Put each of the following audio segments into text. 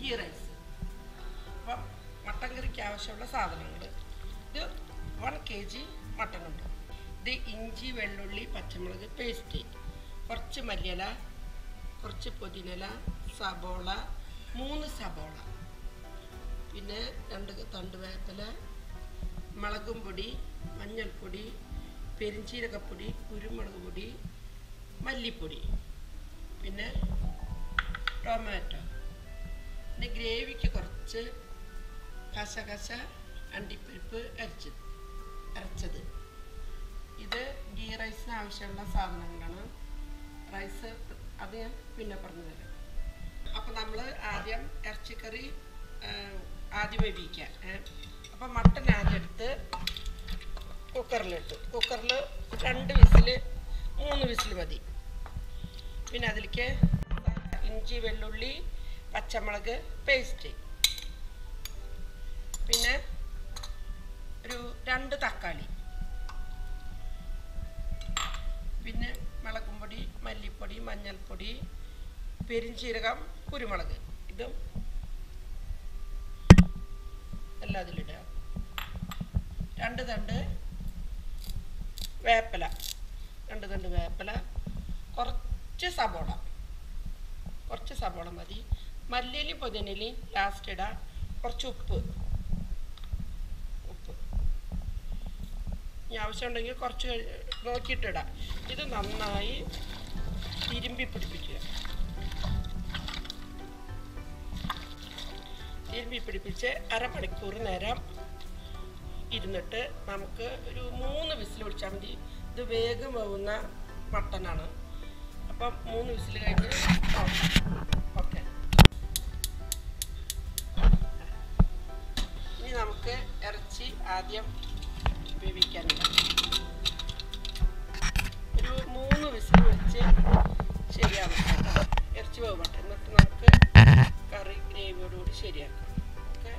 Ghee rice അപ്പം mutton കറിക്ക് ആവശ്യമുള്ള സാധനങ്ങൾ ഇത് വൺ കെ ജി മട്ടൺ ഉണ്ട് ഇത് ഇഞ്ചി വെള്ളുള്ളി പച്ചമുളക് പേസ്റ്റ് കുറച്ച് മല്ലിയില കുറച്ച് പുതിനയില സബോള മൂന്ന് സബോള പിന്നെ രണ്ട് തണ്ട് വേപ്പില മുളകും പൊടി മഞ്ഞൾപ്പൊടി പെരിഞ്ചീരകപ്പൊടി കുരുമുളക് പൊടി മല്ലിപ്പൊടി പിന്നെ ടൊമാറ്റോ പിന്നെ ഗ്രേവിക്ക് കുറച്ച് കസകസ അണ്ടിപ്പരിപ്പ് അരച്ചത് അരച്ചത് ഇത് ഗീ റൈസിന് ആവശ്യമുള്ള സാധനങ്ങളാണ് റൈസ് അത് ഞാൻ പിന്നെ പറഞ്ഞു തരാം അപ്പം നമ്മൾ ആദ്യം ഇറച്ചിക്കറി ആ, ആദ്യം വേവിക്കാം അപ്പം മട്ടൻ ആദ്യം എടുത്ത് കുക്കറിലിട്ട് കുക്കറിൽ രണ്ട് വിസിൽ മൂന്ന് വിസിൽ മതി പിന്നെ അതിലേക്ക് ഇഞ്ചി വെള്ളുള്ളി പച്ചമുളക് പേസ്റ്റ് പിന്നെ ഒരു രണ്ട് തക്കാളി പിന്നെ മുളകും പൊടി മല്ലിപ്പൊടി മഞ്ഞൾപ്പൊടി പെരിഞ്ചീരകം കുരുമുളക് ഇതും എല്ലാം അതിലിടുക രണ്ട് തണ്ട് വേപ്പില രണ്ട് തണ്ട് വേപ്പില കുറച്ച് സബോള കുറച്ച് സബോള മതി മല്ലിയിലും പുതിനയിലും ലാസ്റ്റ് ഇടാം കുറച്ച് ഉപ്പ് ഉപ്പ് ഇനി ആവശ്യമുണ്ടെങ്കിൽ കുറച്ച് കഴി- നോക്കിയിട്ടിടാം ഇത് നന്നായി തിരുമ്പി പിടിപ്പിക്കുക തിരുമ്പി പിടിപ്പിച്ച് അരമണിക്കൂർ നേരം ഇരുന്നിട്ട് നമുക്ക് ഒരു മൂന്ന് വിസിൽ പിടിച്ചാൽ മതി ഇത് വേഗം വേവുന്ന മട്ടനാണ് അപ്പം മൂന്ന് വിസിൽ കഴിഞ്ഞ് ഓക്കെ ഇനി നമുക്ക് ഇറച്ചി ആദ്യം വേവിക്കാനിടാം ഒരു മൂന്ന് വിസിൽ വെച്ച് ശരിയാവും ഇറച്ചി വേവട്ടെ എന്നിട്ട് നമുക്ക് കറി ഗ്രേവിയോടുകൂടി ശരിയാക്കാം ഓക്കെ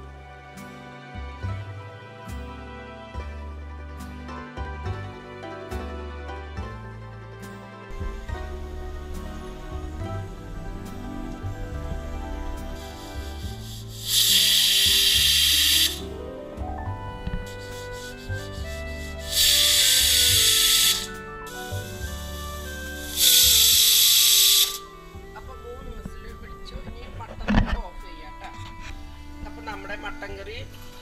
അപ്പൊ മൂന്ന് വിസിൽ പിടിച്ചു ഇനി മട്ടൻ ഓഫ് ചെയ്യാം ട്ടാ. അപ്പൊ നമ്മുടെ മട്ടൻ കറി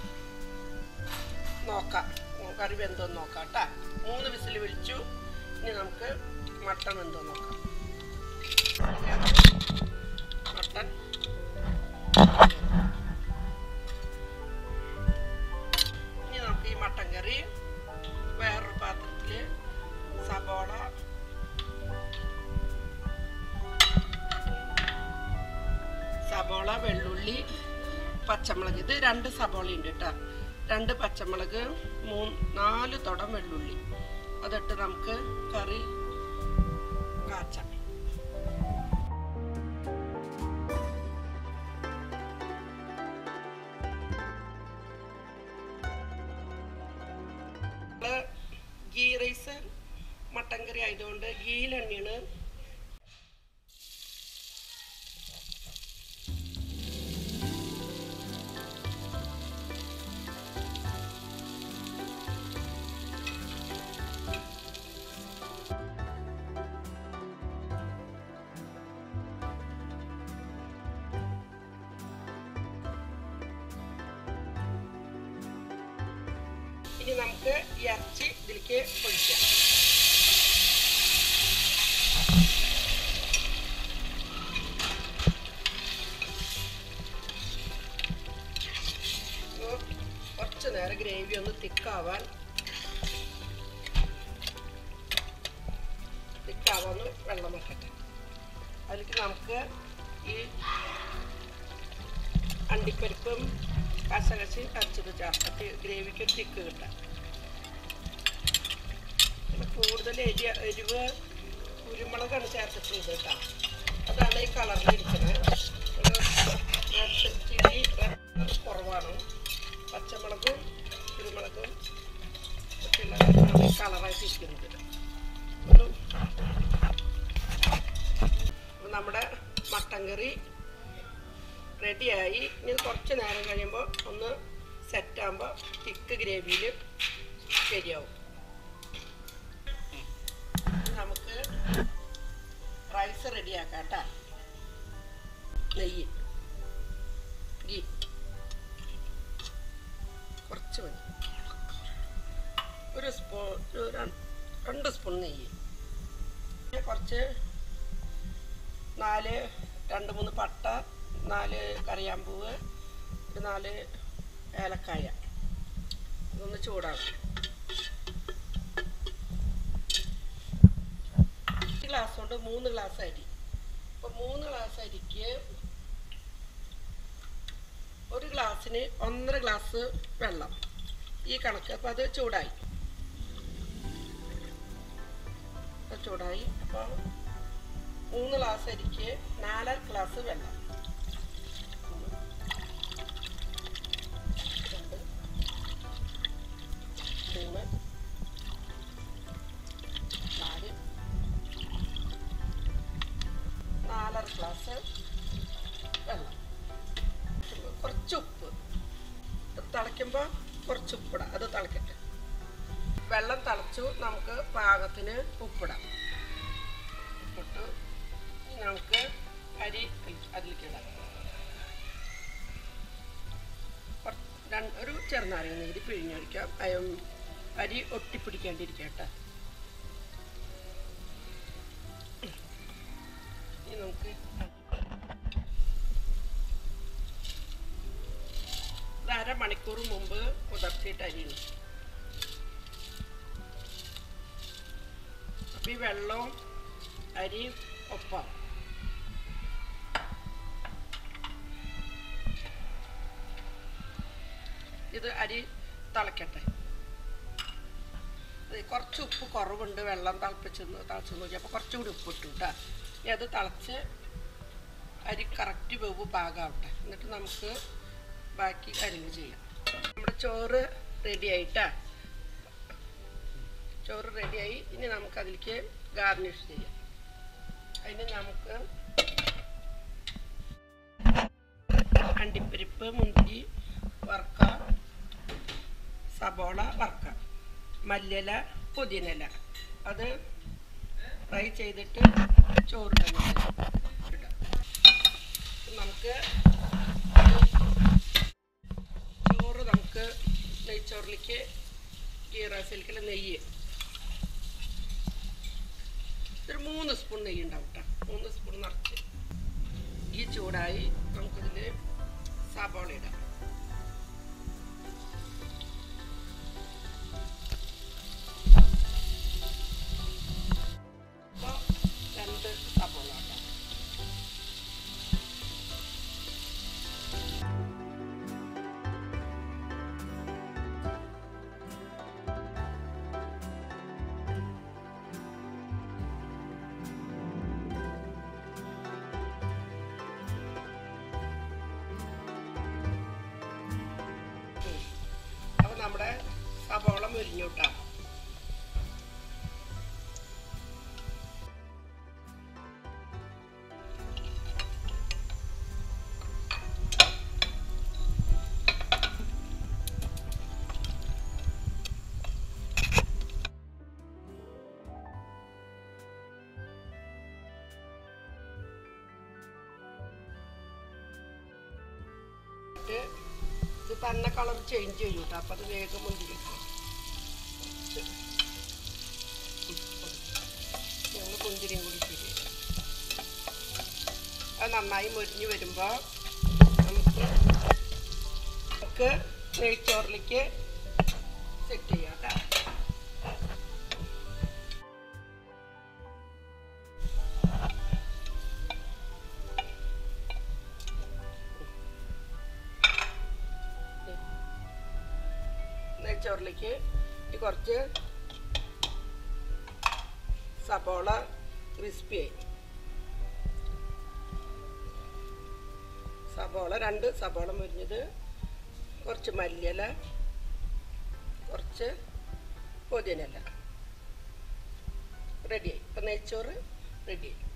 നോക്കാം ഉം, കറി വെന്തോന്ന് നോക്കാം കേട്ടാ മൂന്ന് വിസിൽ വിളിച്ചു ഇനി നമുക്ക് മട്ടൺ വെന്തോ നോക്കാം മട്ടൺ ഇനി നമുക്ക് ഈ മട്ടൻ കറി വേറൊരു പാത്രത്തില് സബോള സബോള വെള്ളുള്ളി പച്ചമുളക് ഇത് രണ്ട് സബോള ഉണ്ട് കേട്ടോ രണ്ട് പച്ചമുളക് മൂന്ന് നാല് തുടം വെള്ളുള്ളി അതിട്ട് നമുക്ക് കറി കാച്ചാം നമ്മള് ഗീ റൈസ് മട്ടൻ കറി ആയതുകൊണ്ട് ഗീലെണ്ണയാണ് ഇനി നമുക്ക് ഈ ഇറച്ചി ഇതിലേക്ക് ഒഴിക്കാം ഒന്ന് കുറച്ച് നേരം ഗ്രേവി ഒന്ന് തിക്കാവാൻ തിക്കാവാൻ വെള്ളം വെക്കട്ടെ അതിലേക്ക് നമുക്ക് ഈ അണ്ടിപ്പരിപ്പും കസകസി അരച്ചത് ചേർത്തിട്ട് ഗ്രേവിക്ക് ഒരു തിക്ക് കിട്ടാം പിന്നെ കൂടുതൽ എരി എരിവ് കുരുമുളകാണ് ചേർത്തിട്ടുള്ളത് കേട്ടോ അതാണ് ഈ കളറിലിരിക്കുന്നത് ചില്ലി കുറവാണ് പച്ചമുളകും കുരുമുളകും ഒക്കെയുള്ള ഈ കളറായിട്ട് ഇരിക്കുന്നത് ഒന്ന് അപ്പൊ നമ്മുടെ മട്ടൻ കറി റെഡിയായി ഇനി ഇത് കുറച്ച് നേരം കഴിയുമ്പോൾ ഒന്ന് സെറ്റാകുമ്പോൾ തിക്ക് ഗ്രേവിയിൽ ശരിയാവും ഇനി നമുക്ക് റൈസ് റെഡിയാക്കാം കേട്ടോ നെയ്യ് ഗീ കുറച്ച് മതി ഒരു സ്പൂൺ ഒരു ര- രണ്ട് സ്പൂൺ നെയ്യ് പിന്നെ കുറച്ച് നാല് രണ്ട് മൂന്ന് പട്ട നാല് കറിയാമ്പൂവ് ഒരു നാല് ഏലക്കായ ഇതൊന്ന് ചൂടാകും ഗ്ലാസ് കൊണ്ട് മൂന്ന് ഗ്ലാസ് അരി അപ്പോൾ മൂന്ന് ഗ്ലാസ് അരിക്ക് ഒരു ഗ്ലാസ്സിന് ഒന്നര ഗ്ലാസ് വെള്ളം ഈ കണക്ക് അപ്പോൾ അത് ചൂടായി അത് ചൂടായി അപ്പോൾ മൂന്ന് ഗ്ലാസ് അരിക്ക് നാലര ഗ്ലാസ് വെള്ളം ഒന്ന്, രണ്ട്, മൂന്ന് നാല് നാലര ഗ്ലാസ് വെള്ളം കുറച്ച് ഉപ്പ് ഇത് തിളയ്ക്കുമ്പോൾ കുറച്ച് ഉപ്പിടാം അത് തിളക്കട്ടെ വെള്ളം തിളച്ചു നമുക്ക് പാകത്തിന് ഉപ്പിടാം ഉപ്പിട്ട് ഇനി നമുക്ക് അരി അതിലേക്ക് ഇടാം കുറ- രണ്ട് ഒരു ചെറുനാരങ്ങ നീര് പിഴിഞ്ഞൊഴിക്കാം അയം അരി ഒട്ടിപ്പിടിക്കാണ്ടിരിക്കാം കേട്ടോ ഇനി നമുക്ക് ഇത് അരമണിക്കൂർ മുമ്പ് കുതിർത്തിയിട്ട് അരിയുന്നു അപ്പം ഈ വെള്ളവും അരിയും ഒപ്പം ഇത് അരി തിളക്കട്ടെ ഇത് കുറച്ച് ഉപ്പ് കുറവുണ്ട് വെള്ളം തിളപ്പിച്ചെന്ന് തിളച്ച് നോക്കി അപ്പോൾ കുറച്ചുകൂടി ഉപ്പ് ഇട്ടു കേട്ടോ ഇനി അത് തിളച്ച് അരി കറക്റ്റ് വേവ് പാകാവട്ടെ എന്നിട്ട് നമുക്ക് ബാക്കി കാര്യങ്ങൾ ചെയ്യാം നമ്മുടെ ചോറ് റെഡി ആയിട്ടാ ചോറ് റെഡിയായി ഇനി നമുക്ക് അതിലേക്ക് ഗാർണിഷ് ചെയ്യാം അതിന് നമുക്ക് അണ്ടിപ്പരിപ്പ് മുന്തിരി വറുക്കാം സബോള വറുക്കാം മല്ലിയില പുതിനയില അത് ഫ്രൈ ചെയ്തിട്ട് ചോറിടാൻ ഇടാം നമുക്ക് ചോറ് നമുക്ക് നെയ്ച്ചോറിലേക്ക് ഗീ റൈസിലേക്ക് നെയ്യ് ഒരു മൂന്ന് സ്പൂൺ നെയ്യ് ഉണ്ടാവും കേട്ടോ മൂന്ന് സ്പൂൺ നിറച്ച് ഈ ചൂടായി നമുക്കിതിൽ സബോള ഇടാം അപ്പോൾ രണ്ട് സബോള ഇടാം അപ്പോൾ നമ്മുടെ സബോള മുരിഞ്ഞു കേട്ടോ ഇട്ട് ഇത് തന്നെ കളർ ചേഞ്ച് ചെയ്യും കേട്ടോ അപ്പം അത് വേഗം മുന്തിരി ഞങ്ങൾ മുന്തിരിയും കൂടി ശരി അത് നന്നായി മുരിഞ്ഞ് വരുമ്പോൾ നമുക്ക് നമുക്ക് നെയ്ച്ചോറിലേക്ക് സെറ്റ് ചെയ്യാം കേട്ടോ നെയ്ച്ചോറിലേക്ക് ഈ കുറച്ച് സബോള ക്രിസ്പി ആയി സബോള രണ്ട് സബോള മുരിഞ്ഞത് കുറച്ച് മല്ലിയില കുറച്ച് പുതിനയില റെഡിയായി ഇപ്പം നെയ്ച്ചോറ് റെഡിയായി